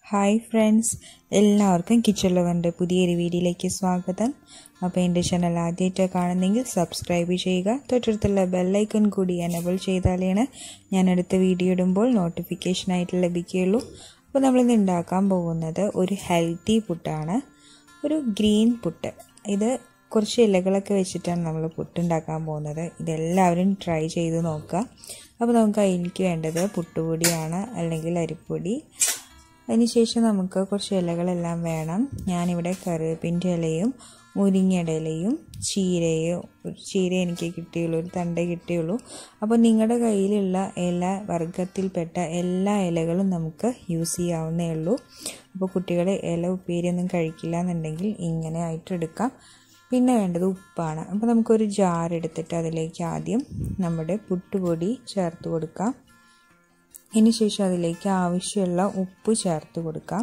hi friends എല്ലാവർക്കും kitchen ലവറിൻ്റെ പുതിയൊരു വീഡിയോയിലേക്ക് സ്വാഗതം അപ്പോൾ എൻ്റെ ചാനൽ ആദ്യമായിട്ട് കാണുന്നെങ്കിൽ സബ്സ്ക്രൈബ് ചെയ്യുക തൊട്ടടുത്തുള്ള ബെല്ലൈക്കൺ കൂടി എനബിൾ ചെയ്താലാണ് ഞാൻ അടുത്ത വീഡിയോ ഇടുമ്പോൾ നോട്ടിഫിക്കേഷനായിട്ട് ലഭിക്കുകയുള്ളൂ അപ്പോൾ നമ്മളിന്ന് ഉണ്ടാക്കാൻ പോകുന്നത് ഒരു ഹെൽത്തി പുട്ടാണ് ഒരു ഗ്രീൻ പുട്ട് ഇത് കുറച്ച് ഇലകളൊക്കെ വെച്ചിട്ടാണ് നമ്മൾ പുട്ടുണ്ടാക്കാൻ പോകുന്നത് ഇതെല്ലാവരും ട്രൈ ചെയ്ത് നോക്കുക അപ്പോൾ നമുക്ക് അതിലേക്ക് വേണ്ടത് പുട്ടുപൊടിയാണ് അല്ലെങ്കിൽ അരിപ്പൊടി അതിനുശേഷം നമുക്ക് കുറച്ച് ഇലകളെല്ലാം വേണം ഞാനിവിടെ കറിവേപ്പിൻ്റെ ഇലയും മുരിങ്ങയുടെ ഇലയും ചീരയോ ചീര എനിക്ക് കിട്ടിയുള്ളൂ ഒരു തണ്ട കിട്ടിയുള്ളൂ അപ്പോൾ നിങ്ങളുടെ കയ്യിലുള്ള ഇല വർഗത്തിൽപ്പെട്ട എല്ലാ ഇലകളും നമുക്ക് യൂസ് ചെയ്യാവുന്നേ ഉള്ളൂ അപ്പോൾ കുട്ടികൾ ഇല ഉപ്പേരിയൊന്നും കഴിക്കില്ല എന്നുണ്ടെങ്കിൽ ഇങ്ങനെ ആയിട്ട് എടുക്കാം പിന്നെ വേണ്ടത് ഉപ്പാണ് അപ്പോൾ നമുക്കൊരു ജാർ എടുത്തിട്ട് അതിലേക്ക് ആദ്യം നമ്മുടെ പുട്ടുപൊടി ചേർത്ത് കൊടുക്കാം ഇതിന് ശേഷം അതിലേക്ക് ആവശ്യമുള്ള ഉപ്പ് ചേർത്ത് കൊടുക്കാം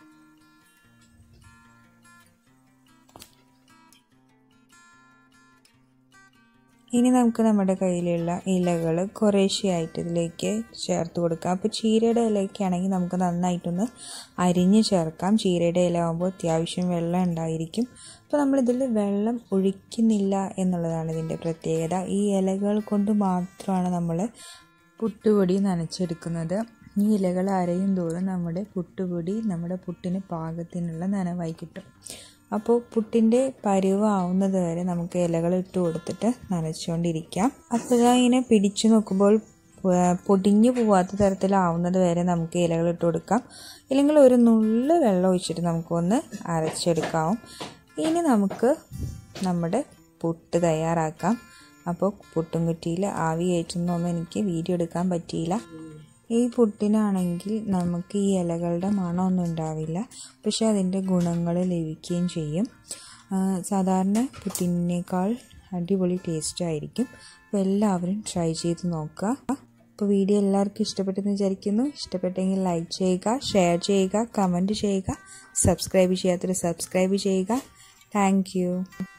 ഇനി നമുക്ക് നമ്മുടെ കയ്യിലുള്ള ഇലകൾ കുറേശ്ശെയായിട്ട് ഇതിലേക്ക് ചേർത്ത് കൊടുക്കാം അപ്പോൾ ചീരയുടെ ഇലയ്ക്കാണെങ്കിൽ നമുക്ക് നന്നായിട്ടൊന്ന് അരിഞ്ഞ് ചേർക്കാം ചീരയുടെ ഇല ആകുമ്പോൾ അത്യാവശ്യം വെള്ളം ഉണ്ടായിരിക്കും അപ്പോൾ നമ്മളിതിൽ വെള്ളം ഒഴിക്കുന്നില്ല എന്നുള്ളതാണ് ഇതിൻ്റെ പ്രത്യേകത ഈ ഇലകൾ കൊണ്ട് മാത്രമാണ് നമ്മൾ പുട്ടുപൊടി നനച്ചെടുക്കുന്നത് ഈ ഇലകൾ അരയും തോറും നമ്മുടെ പുട്ടുപൊടി നമ്മുടെ പുട്ടിന് പാകത്തിനുള്ള നനവായി കിട്ടും അപ്പോൾ പുട്ടിൻ്റെ പരുവാവുന്നത് വരെ നമുക്ക് ഇലകൾ ഇട്ട് കൊടുത്തിട്ട് നനച്ചുകൊണ്ടിരിക്കാം അപ്പോൾ ഇങ്ങനെ പിടിച്ചു നോക്കുമ്പോൾ പൊടിഞ്ഞു പോവാത്ത തരത്തിലാവുന്നത് വരെ നമുക്ക് ഇലകൾ ഇട്ട് കൊടുക്കാം ഇല്ലെങ്കിൽ ഒരു നുള്ളു വെള്ളം ഒഴിച്ചിട്ട് നമുക്കൊന്ന് അരച്ചെടുക്കാം ഇനി നമുക്ക് നമ്മുടെ പുട്ട് തയ്യാറാക്കാം അപ്പോൾ പുട്ടും കുറ്റിയിൽ ആവി കയറ്റുന്നൊന്നും എനിക്ക് വീഡിയോ എടുക്കാൻ പറ്റിയില്ല ഈ പുട്ടിനാണെങ്കിൽ നമുക്ക് ഈ ഇലകളുടെ മണമൊന്നും ഉണ്ടാവില്ല പക്ഷെ അതിൻ്റെ ഗുണങ്ങൾ ലഭിക്കുകയും ചെയ്യും സാധാരണ പുട്ടിനേക്കാൾ അടിപൊളി ടേസ്റ്റ് ആയിരിക്കും അപ്പോൾ എല്ലാവരും ട്രൈ ചെയ്ത് നോക്കുക അപ്പോൾ വീഡിയോ എല്ലാവർക്കും ഇഷ്ടപ്പെട്ടെന്ന് വിചാരിക്കുന്നു ഇഷ്ടപ്പെട്ടെങ്കിൽ ലൈക്ക് ചെയ്യുക ഷെയർ ചെയ്യുക കമൻറ്റ് ചെയ്യുക സബ്സ്ക്രൈബ് ചെയ്യാത്തവർ സബ്സ്ക്രൈബ് ചെയ്യുക താങ്ക്